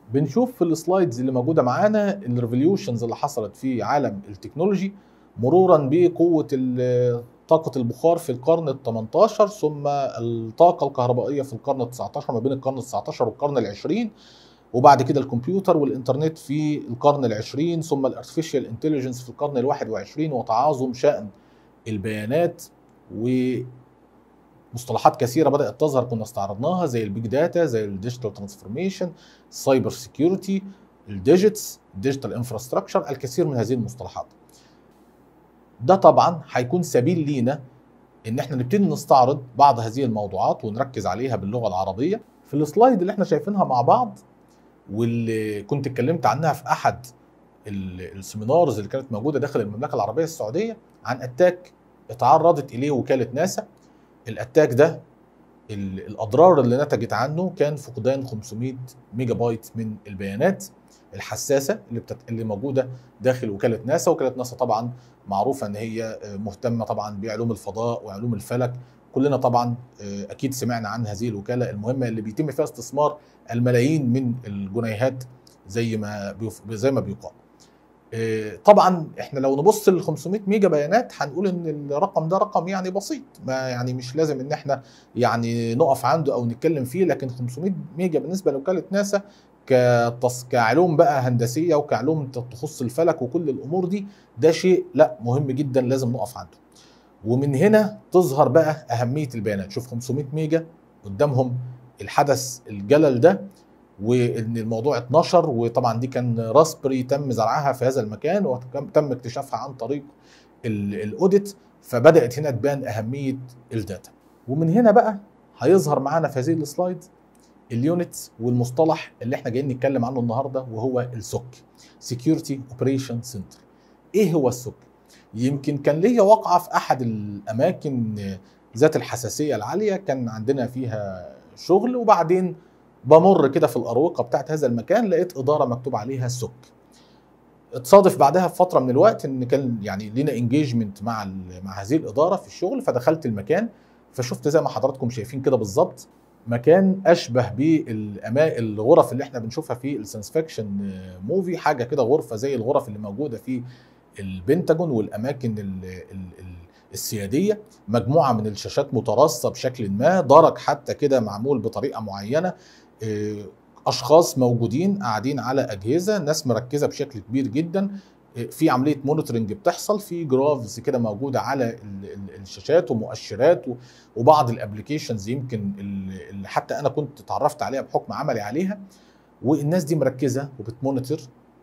بنشوف في السلايدز اللي موجوده معانا الريفوليوشنز اللي حصلت في عالم التكنولوجي مرورا بقوه ال- طاقة البخار في القرن ال 18 ثم الطاقة الكهربائية في القرن ال 19 ما بين القرن ال 19 والقرن ال 20 وبعد كده الكمبيوتر والإنترنت في القرن ال 20 ثم الارتفيشال انتليجنس في القرن ال 21 وتعاظم شأن البيانات ومصطلحات كثيرة بدأت تظهر كنا استعرضناها زي البيج داتا زي الديجيتال ترانسفورميشن السايبر سيكيورتي الديجيتس الديجيتال انفراستراكشر الكثير من هذه المصطلحات ده طبعا هيكون سبيل لينا ان احنا نبتدي نستعرض بعض هذه الموضوعات ونركز عليها باللغه العربيه في السلايد اللي احنا شايفينها مع بعض واللي كنت اتكلمت عنها في احد ال- السيمينارز اللي كانت موجوده داخل المملكه العربيه السعوديه عن اتاك اتعرضت اليه وكاله ناسا الاتاك ده ال- الاضرار اللي نتجت عنه كان فقدان 500 ميجا بايت من البيانات الحساسه اللي بتت... اللي موجوده داخل وكاله ناسا وكاله ناسا طبعا معروفه ان هي مهتمه طبعا بعلوم الفضاء وعلوم الفلك كلنا طبعا اكيد سمعنا عن هذه الوكاله المهمه اللي بيتم فيها استثمار الملايين من الجنيهات زي ما بيف... زي ما بيقال طبعا احنا لو نبص ل 500 ميجا بيانات هنقول ان الرقم ده رقم يعني بسيط ما يعني مش لازم ان احنا يعني نقف عنده او نتكلم فيه لكن 500 ميجا بالنسبه لوكاله ناسا كتص... كعلوم بقى هندسيه وكعلوم تخص الفلك وكل الامور دي ده شيء لا مهم جدا لازم نقف عنده ومن هنا تظهر بقى اهميه البيانات شوف 500 ميجا قدامهم الحدث الجلل ده وان الموضوع اتنشر وطبعا دي كان راسبري تم زرعها في هذا المكان وتم اكتشافها عن طريق الاوديت فبدات هنا تبان اهميه الداتا ومن هنا بقى هيظهر معانا في هذه السلايد اليونتس والمصطلح اللي احنا جايين نتكلم عنه النهارده وهو السوك سكيورتي اوبريشن سنتر ايه هو السوك يمكن كان ليا واقعه في احد الاماكن ذات الحساسيه العاليه كان عندنا فيها شغل وبعدين بمر كده في الاروقه بتاعت هذا المكان لقيت اداره مكتوب عليها السوك اتصادف بعدها بفتره من الوقت ان كان يعني لينا انجيجمنت مع مع هذه الاداره في الشغل فدخلت المكان فشفت زي ما حضراتكم شايفين كده بالظبط مكان اشبه بالغرف اللي احنا بنشوفها في السنسفكشن موفي حاجه كده غرفه زي الغرف اللي موجوده في البنتاجون والاماكن ال ال ال السياديه مجموعه من الشاشات مترصه بشكل ما درج حتى كده معمول بطريقه معينه اشخاص موجودين قاعدين على اجهزه ناس مركزه بشكل كبير جدا في عمليه مونيتورنج بتحصل في جرافز كده موجوده على الشاشات ومؤشرات وبعض الابلكيشنز يمكن اللي حتى انا كنت اتعرفت عليها بحكم عملي عليها والناس دي مركزه وبتمونيتور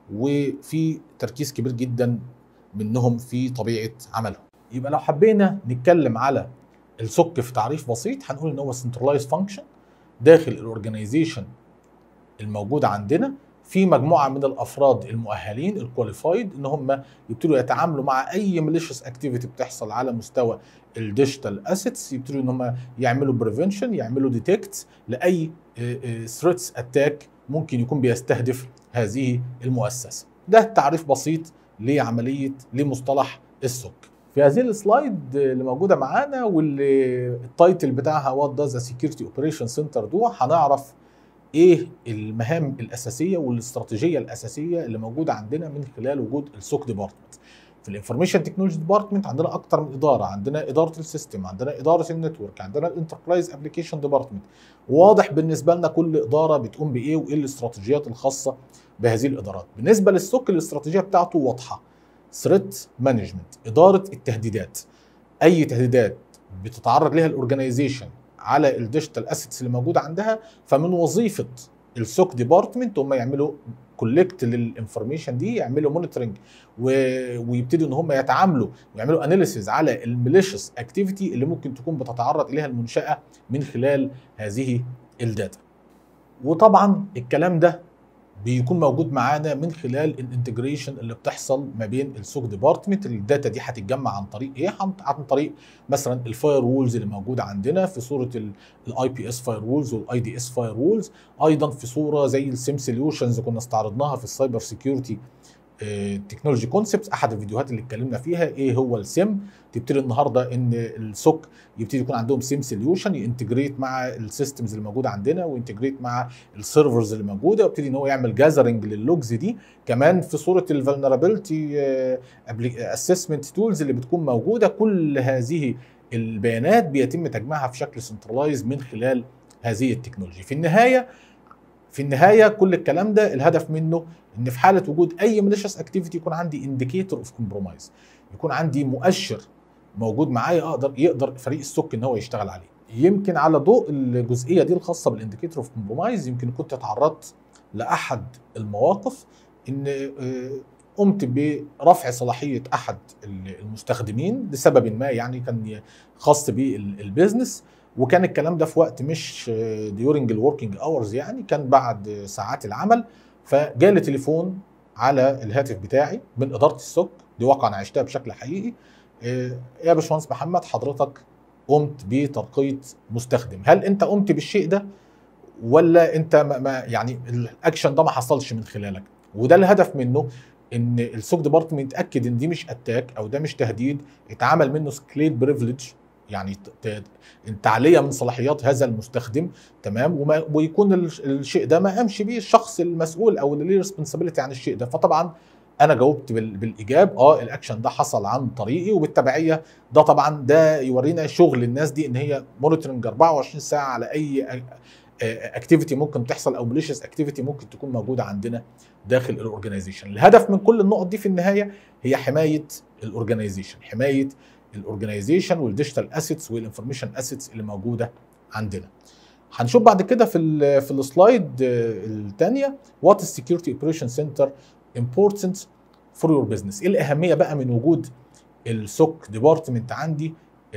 وفي تركيز كبير جدا منهم في طبيعه عملهم يبقى لو حبينا نتكلم على السك في تعريف بسيط هنقول ان هو سنترلايز فانكشن داخل الاورجنايزيشن الموجوده عندنا في مجموعه من الافراد المؤهلين الكواليفايد ان هم يبتدوا يتعاملوا مع اي ماليشيوس اكتيفيتي بتحصل على مستوى الديجيتال اسيتس يبتدوا ان هم يعملوا بريفنشن يعملوا ديتكت لاي ثريتس اتاك ممكن يكون بيستهدف هذه المؤسسه ده تعريف بسيط لعمليه لمصطلح السوك في هذه السلايد اللي موجوده معانا واللي التايتل بتاعها وات داز سكيورتي اوبريشن سنتر دو هنعرف ايه المهام الاساسيه والاستراتيجيه الاساسيه اللي موجوده عندنا من خلال وجود السوك ديبارتمنت في الانفورميشن تكنولوجي ديبارتمنت عندنا اكتر من اداره عندنا اداره السيستم عندنا اداره النتورك عندنا الانتربرايز ابلكيشن ديبارتمنت واضح بالنسبه لنا كل اداره بتقوم بايه وايه الاستراتيجيات الخاصه بهذه الادارات بالنسبه للسوك الاستراتيجيه بتاعته واضحه ثريت مانجمنت اداره التهديدات اي تهديدات بتتعرض لها الاورجنايزيشن على الديجيتال اسيتس اللي موجوده عندها فمن وظيفه السوك ديبارتمنت هم يعملوا كولكت للانفورميشن دي يعملوا مونيتورنج و... ويبتدوا ان هم يتعاملوا ويعملوا اناليسيز على الميليشيوس اكتيفيتي اللي ممكن تكون بتتعرض اليها المنشاه من خلال هذه الداتا وطبعا الكلام ده بيكون موجود معانا من خلال الانتجريشن اللي بتحصل ما بين السوق ديبارتمنت الداتا دي هتتجمع عن طريق ايه عن طريق مثلا الفاير وولز اللي موجوده عندنا في صوره الاي بي اس فاير وولز والاي دي اس فاير وولز ايضا في صوره زي السيم سوليوشنز كنا استعرضناها في السايبر سيكيورتي تكنولوجي كونسبتس احد الفيديوهات اللي اتكلمنا فيها ايه هو السيم تبتدي النهارده ان السوك يبتدي يكون عندهم سيم سوليوشن ينتجريت مع السيستمز اللي موجوده عندنا وينتجريت مع السيرفرز اللي موجوده ويبتدي ان هو يعمل جاذرنج لللوجز دي كمان في صوره الفولنربيلتي اسسمنت تولز اللي بتكون موجوده كل هذه البيانات بيتم تجميعها في شكل سنترلايز من خلال هذه التكنولوجي في النهايه في النهايه كل الكلام ده الهدف منه ان في حاله وجود اي ماليشيس اكتيفيتي يكون عندي انديكيتور اوف كومبرومايز يكون عندي مؤشر موجود معايا اقدر يقدر فريق السوك ان هو يشتغل عليه يمكن على ضوء الجزئيه دي الخاصه بالانديكيتور اوف كومبرومايز يمكن كنت تعرضت لاحد المواقف ان قمت برفع صلاحيه احد المستخدمين لسبب ما يعني كان خاص بالبيزنس وكان الكلام ده في وقت مش ديورنج الوركينج اورز يعني كان بعد ساعات العمل فجالي تليفون على الهاتف بتاعي من اداره السوق دي واقعا عشتها بشكل حقيقي يا باشمهندس محمد حضرتك قمت بترقيه مستخدم هل انت قمت بالشيء ده ولا انت ما يعني الاكشن ده ما حصلش من خلالك وده الهدف منه ان السوق ديبارتمنت يتاكد ان دي مش اتاك او ده مش تهديد اتعمل منه سكليت بريفليج يعني تعليه من صلاحيات هذا المستخدم تمام وما ويكون الشيء ده ما قامش بيه الشخص المسؤول او اللي ليه ريسبونسابيلتي عن الشيء ده فطبعا انا جاوبت بالايجاب اه الاكشن ده حصل عن طريقي وبالتبعيه ده طبعا ده يورينا شغل الناس دي ان هي مونيتورنج 24 ساعه على اي اكتيفيتي ممكن تحصل او ماليشيس اكتيفيتي ممكن تكون موجوده عندنا داخل الاورجنايزيشن الهدف من كل النقط دي في النهايه هي حمايه الاورجنايزيشن حمايه الاورجنايزيشن والديجيتال اسيتس والانفورميشن اسيتس اللي موجوده عندنا هنشوف بعد كده في ال في السلايد الثانيه وات السكيورتي اوبريشن سنتر امبورتنت فور يور بزنس ايه الاهميه بقى من وجود السوك ديبارتمنت عندي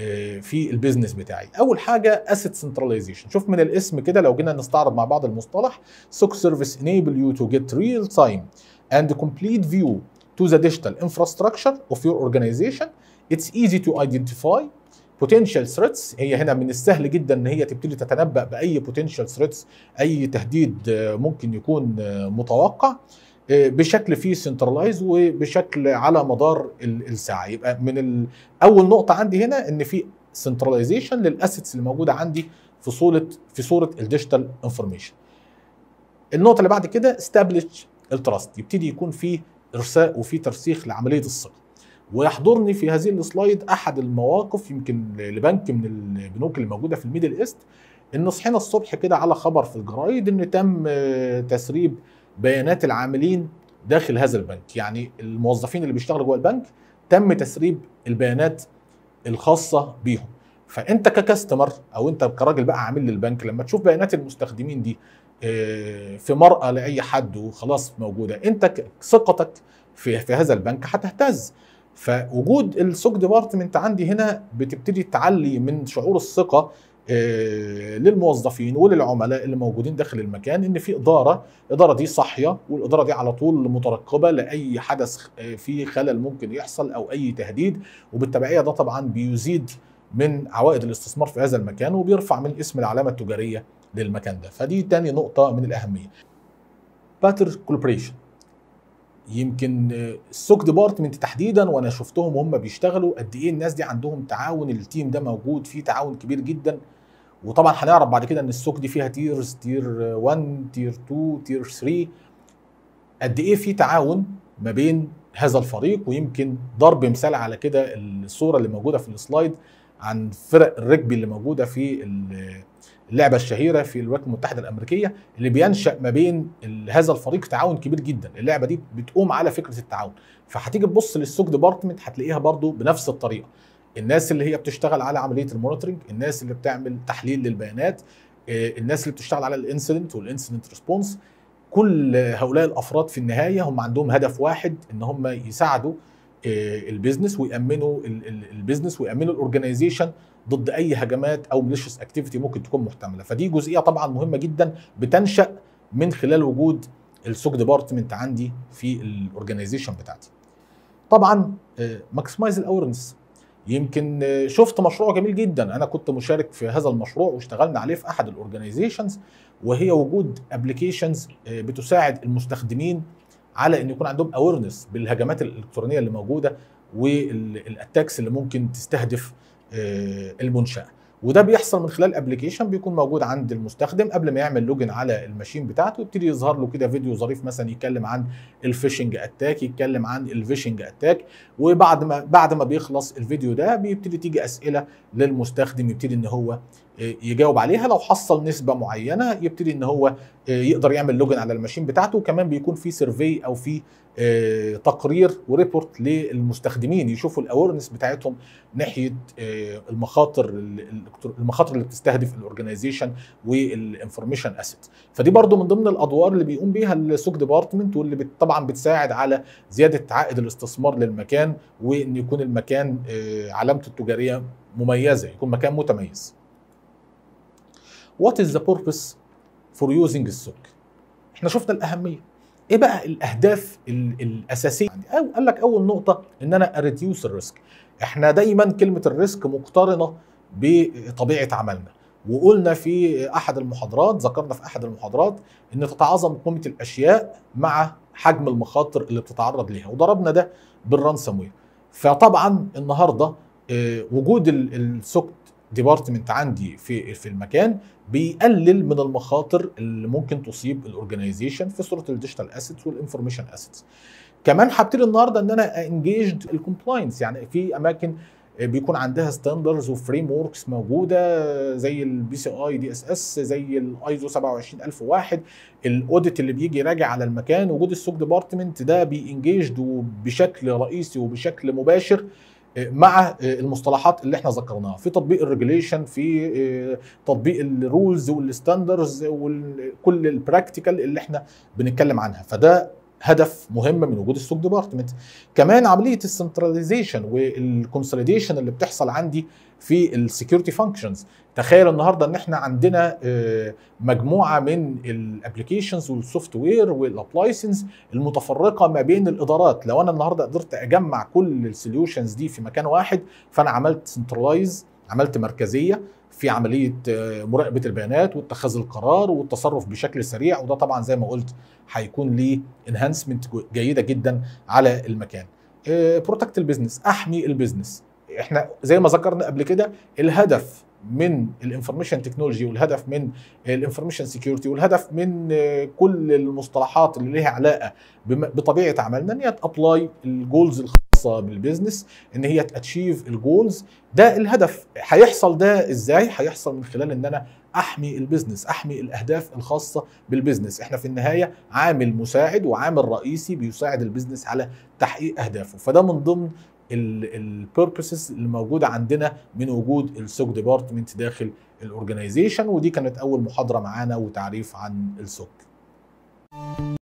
في البيزنس بتاعي اول حاجه اسيت سنتراليزيشن شوف من الاسم كده لو جينا نستعرض مع بعض المصطلح سوك سيرفيس enable you to get real time and complete view to the digital infrastructure of your organization it's easy to identify potential threats هي هنا من السهل جدا ان هي تبتدي تتنبأ باي potential threats اي تهديد ممكن يكون متوقع بشكل فيه سنترلايز وبشكل على مدار الساعه يبقى من اول نقطه عندي هنا ان في سنتراليزيشن للاسيتس اللي موجوده عندي في صوره في صوره الديجيتال انفورميشن النقطه اللي بعد كده استابلش التراست يبتدي يكون في ارساء وفي ترسيخ لعمليه الثقه ويحضرني في هذه السلايد احد المواقف يمكن لبنك من البنوك اللي موجوده في الميدل ايست ان صحينا الصبح كده على خبر في الجرايد ان تم تسريب بيانات العاملين داخل هذا البنك يعني الموظفين اللي بيشتغلوا جوه البنك تم تسريب البيانات الخاصه بيهم فانت ككاستمر او انت كراجل بقى عامل للبنك لما تشوف بيانات المستخدمين دي في مرأة لاي حد وخلاص موجوده انت ثقتك في في هذا البنك هتهتز فوجود السوك ديبارتمنت عندي هنا بتبتدي تعلي من شعور الثقه للموظفين وللعملاء اللي موجودين داخل المكان ان في اداره الاداره دي صاحيه والاداره دي على طول مترقبه لاي حدث فيه خلل ممكن يحصل او اي تهديد وبالتبعيه ده طبعا بيزيد من عوائد الاستثمار في هذا المكان وبيرفع من اسم العلامه التجاريه للمكان ده فدي تاني نقطه من الاهميه باتر كولبريشن يمكن السوك ديبارتمنت تحديدا وانا شفتهم وهم بيشتغلوا قد ايه الناس دي عندهم تعاون التيم ده موجود فيه تعاون كبير جدا وطبعا هنعرف بعد كده ان السوق دي فيها تيرز تير 1 تير 2 تير 3 قد ايه في تعاون ما بين هذا الفريق ويمكن ضرب مثال على كده الصوره اللي موجوده في السلايد عن فرق الرجبي اللي موجوده في اللعبه الشهيره في الولايات المتحده الامريكيه اللي بينشا ما بين هذا الفريق تعاون كبير جدا اللعبه دي بتقوم على فكره التعاون فهتيجي تبص للسوق ديبارتمنت هتلاقيها برضو بنفس الطريقه الناس اللي هي بتشتغل على عمليه المونيتورنج الناس اللي بتعمل تحليل للبيانات الناس اللي بتشتغل على الانسيدنت والانسيدنت ريسبونس كل هؤلاء الافراد في النهايه هم عندهم هدف واحد ان هم يساعدوا البيزنس ويامنوا البيزنس ويامنوا الاورجنايزيشن ضد اي هجمات او ماليشيس اكتيفيتي ممكن تكون محتمله فدي جزئيه طبعا مهمه جدا بتنشا من خلال وجود السوك ديبارتمنت عندي في الاورجنايزيشن بتاعتي طبعا ماكسمايز الاورنس يمكن شفت مشروع جميل جدا انا كنت مشارك في هذا المشروع واشتغلنا عليه في احد الاورجنايزيشنز وهي وجود ابلكيشنز بتساعد المستخدمين على ان يكون عندهم اويرنس بالهجمات الالكترونيه اللي موجوده والاتاكس اللي ممكن تستهدف آه، المنشاه وده بيحصل من خلال ابلكيشن بيكون موجود عند المستخدم قبل ما يعمل لوجن على الماشين بتاعته يبتدي يظهر له كده فيديو ظريف مثلا يتكلم عن الفيشنج اتاك يتكلم عن الفيشنج اتاك وبعد ما بعد ما بيخلص الفيديو ده بيبتدي تيجي اسئله للمستخدم يبتدي ان هو يجاوب عليها لو حصل نسبه معينه يبتدي ان هو يقدر يعمل لوجن على الماشين بتاعته وكمان بيكون في سيرفي او في آه، تقرير وريبورت للمستخدمين يشوفوا الاويرنس بتاعتهم ناحيه آه، المخاطر المخاطر اللي بتستهدف الاورجنايزيشن والانفورميشن اسيت فدي برضو من ضمن الادوار اللي بيقوم بيها السوق ديبارتمنت واللي طبعا بتساعد على زياده عائد الاستثمار للمكان وان يكون المكان آه، علامته التجاريه مميزه يكون مكان متميز What is the purpose for using السوق احنا شفنا الاهميه ايه بقى الاهداف الاساسيه او قال لك اول نقطه ان انا اريديوس الريسك احنا دايما كلمه الريسك مقترنه بطبيعه عملنا وقلنا في احد المحاضرات ذكرنا في احد المحاضرات ان تتعاظم قيمه الاشياء مع حجم المخاطر اللي بتتعرض ليها وضربنا ده بالرانسوم وير فطبعا النهارده آه، وجود السوك ديبارتمنت عندي في في المكان بيقلل من المخاطر اللي ممكن تصيب الاورجنايزيشن في صوره الديجيتال اسيتس والانفورميشن اسيتس كمان هبتدي النهارده ان انا انجيجد الكومبلاينس يعني في اماكن بيكون عندها ستاندرز وفريم وركس موجوده زي البي سي اي دي اس اس زي الايزو 27001 الاوديت اللي بيجي يراجع على المكان وجود السوق ديبارتمنت ده بينجيجد بشكل رئيسي وبشكل مباشر مع المصطلحات اللي احنا ذكرناها في تطبيق الريجوليشن في آه، تطبيق الرولز والستاندرز وكل البراكتيكال اللي احنا بنتكلم عنها فده هدف مهم من وجود السوق ديبارتمنت كمان عمليه السنتراليزيشن والكونسوليديشن اللي بتحصل عندي في السكيورتي فانكشنز تخيل النهارده ان احنا عندنا آه، مجموعه من الابلكيشنز والسوفت وير والابلايسنس المتفرقه ما بين الادارات لو انا النهارده قدرت اجمع كل السوليوشنز دي في مكان واحد فانا عملت سنترلايز عملت مركزيه في عمليه آه، مراقبه البيانات واتخاذ القرار والتصرف بشكل سريع وده طبعا زي ما قلت هيكون ليه انهانسمنت جيده جدا على المكان بروتكت آه، البيزنس احمي البيزنس احنا زي ما ذكرنا قبل كده الهدف من الانفورميشن تكنولوجي والهدف من الانفورميشن سكيورتي والهدف من آه، كل المصطلحات اللي لها علاقه بطبيعه عملنا ان هي تابلاي الجولز الخاصه بالبيزنس ان هي تاتشيف الجولز ده الهدف هيحصل ده ازاي هيحصل من خلال ان انا احمي البيزنس احمي الاهداف الخاصه بالبيزنس احنا في النهايه عامل مساعد وعامل رئيسي بيساعد البيزنس على تحقيق اهدافه فده من ضمن البيربسز اللي موجوده عندنا من وجود السوك ديبارتمنت داخل الاورجنايزيشن ودي كانت اول محاضره معانا وتعريف عن السوك